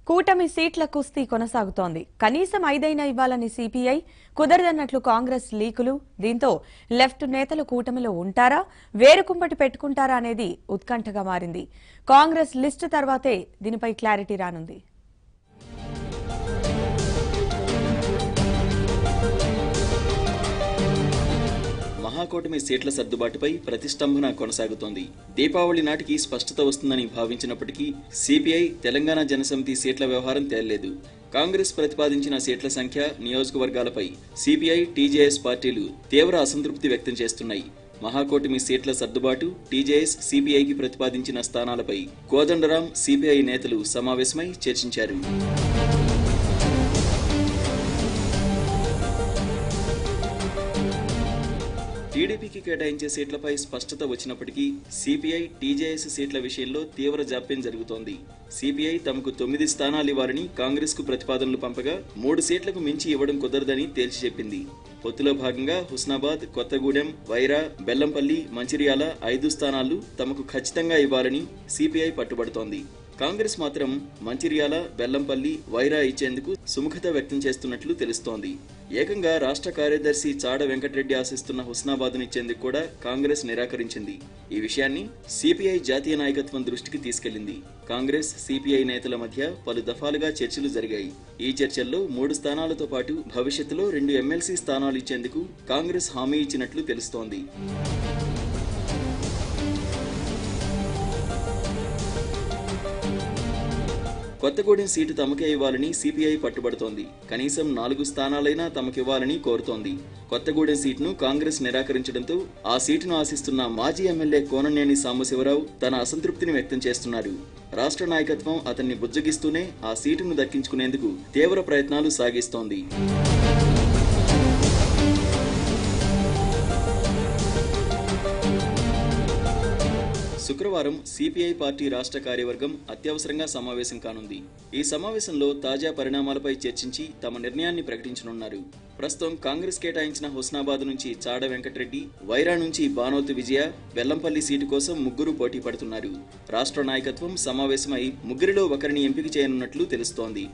కూటమి సీట్ల కుస్తీ కొనసాగుతోంది కనీసం ఐదైనా ఇవ్వాలని సిపిఐ కుదరదన్నట్లు కాంగ్రెస్ లీకులు దీంతో లెఫ్ట్ నేతలు కూటమిలో ఉంటారా వేరుకుంపటి పెట్టుకుంటారా అనేది ఉత్కంఠగా మారింది కాంగ్రెస్ లిస్టు తర్వాతే దీనిపై క్లారిటీ రానుంది మహాకూటమి సీట్ల సర్దుబాటుపై ప్రతిష్టంభన కొనసాగుతోంది దీపావళి నాటికి స్పష్టత వస్తుందని భావించినప్పటికీ సిపిఐ తెలంగాణ జనసమితి సీట్ల వ్యవహారం తేలలేదు కాంగ్రెస్ ప్రతిపాదించిన సీట్ల సంఖ్య నియోజకవర్గాలపై సిపిఐ టీజేఎస్ పార్టీలు తీవ్ర అసంతృప్తి వ్యక్తం చేస్తున్నాయి మహాకూటమి సీట్ల సర్దుబాటు టీజేఎస్ సిపిఐకి ప్రతిపాదించిన స్థానాలపై కోదండరాం సిపిఐ నేతలు సమావేశమై చర్చించారు టీడీపీకి కేటాయించే సీట్లపై స్పష్టత వచ్చినప్పటికీ సిపిఐ టీజేఎస్ సీట్ల విషయంలో తీవ్ర జాప్యం జరుగుతోంది సిపిఐ తమకు తొమ్మిది స్థానాలు ఇవ్వాలని కాంగ్రెస్ కు ప్రతిపాదనలు పంపగా మూడు సీట్లకు మించి ఇవ్వడం కుదరదని తేల్చి చెప్పింది పొత్తులో భాగంగా హుస్నాబాద్ కొత్తగూడెం వైరా బెల్లంపల్లి మంచిర్యాల ఐదు స్థానాలు తమకు ఖచ్చితంగా ఇవ్వాలని సిపిఐ పట్టుబడుతోంది కాంగ్రెస్ మాత్రం మంచిర్యాల బెల్లంపల్లి వైరా ఇచ్చేందుకు సుముఖత వ్యక్తం చేస్తున్నట్లు తెలుస్తోంది ఏకంగా రాష్ట్ర కార్యదర్శి చాడ వెంకటరెడ్డి ఆశిస్తున్న హుస్నాబాద్ను ఇచ్చేందుకు కూడా కాంగ్రెస్ నిరాకరించింది ఈ విషయాన్ని సిపిఐ జాతీయ నాయకత్వం దృష్టికి తీసుకెళ్లింది కాంగ్రెస్ సిపిఐ నేతల మధ్య పలు దఫాలుగా చర్చలు జరిగాయి ఈ చర్చల్లో మూడు స్థానాలతో పాటు భవిష్యత్తులో రెండు ఎమ్మెల్సీ స్థానాలు ఇచ్చేందుకు కాంగ్రెస్ హామీ ఇచ్చినట్లు తెలుస్తోంది కొత్తగూడెం సీటు తమకే ఇవ్వాలని సిపిఐ పట్టుబడుతోంది కనీసం నాలుగు స్థానాలైనా తమకివ్వాలని కోరుతోంది కొత్తగూడెం సీటును కాంగ్రెస్ నిరాకరించడంతో ఆ సీటును ఆశిస్తున్న మాజీ ఎమ్మెల్యే కోననేని సాంబశివరావు తన అసంతృప్తిని వ్యక్తం చేస్తున్నారు రాష్ట్ర నాయకత్వం అతన్ని బుజ్జగిస్తూనే ఆ సీటును దక్కించుకునేందుకు తీవ్ర ప్రయత్నాలు సాగిస్తోంది శుక్రవారం సిపిఐ పార్టీ రాష్ట్ర కార్యవర్గం అత్యవసరంగా సమావేశం కానుంది ఈ సమావేశంలో తాజా పరిణామాలపై చర్చించి తమ నిర్ణయాన్ని ప్రకటించనున్నారు ప్రస్తుతం కాంగ్రెస్ కేటాయించిన హుస్నాబాద్ నుంచి చాడ వెంకటరెడ్డి వైరా నుంచి బానోతు విజయ వెల్లంపల్లి సీటు కోసం ముగ్గురు పోటీ పడుతున్నారు రాష్ట్ర నాయకత్వం సమావేశమై ముగ్గురిలో ఒకరిని ఎంపిక చేయనున్నట్లు తెలుస్తోంది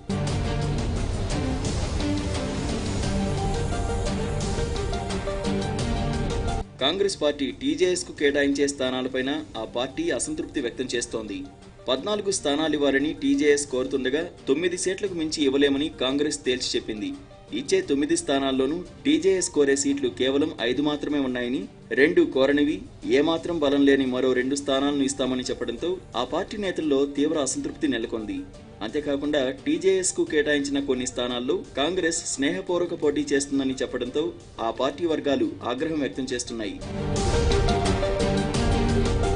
కాంగ్రెస్ పార్టీ టీజేఎస్ కు కేటాయించే స్థానాలపైన ఆ పార్టీ అసంతృప్తి వ్యక్తం చేస్తోంది పద్నాలుగు స్థానాలు ఇవ్వాలని టీజేఎస్ కోరుతుండగా తొమ్మిది సీట్లకు మించి ఇవ్వలేమని కాంగ్రెస్ తేల్చి చెప్పింది ఇచ్చే తొమ్మిది స్థానాల్లోనూ టీజేఎస్ కోరే సీట్లు కేవలం ఐదు మాత్రమే ఉన్నాయని రెండు కోరనివి ఏమాత్రం బలం లేని మరో రెండు స్థానాలను ఇస్తామని చెప్పడంతో ఆ పార్టీ నేతల్లో తీవ్ర అసంతృప్తి నెలకొంది అంతేకాకుండా టీజేఎస్ కు కేటాయించిన కొన్ని స్థానాల్లో కాంగ్రెస్ స్నేహపూర్వక పోటీ చేస్తుందని చెప్పడంతో ఆ పార్టీ వర్గాలు ఆగ్రహం వ్యక్తం చేస్తున్నాయి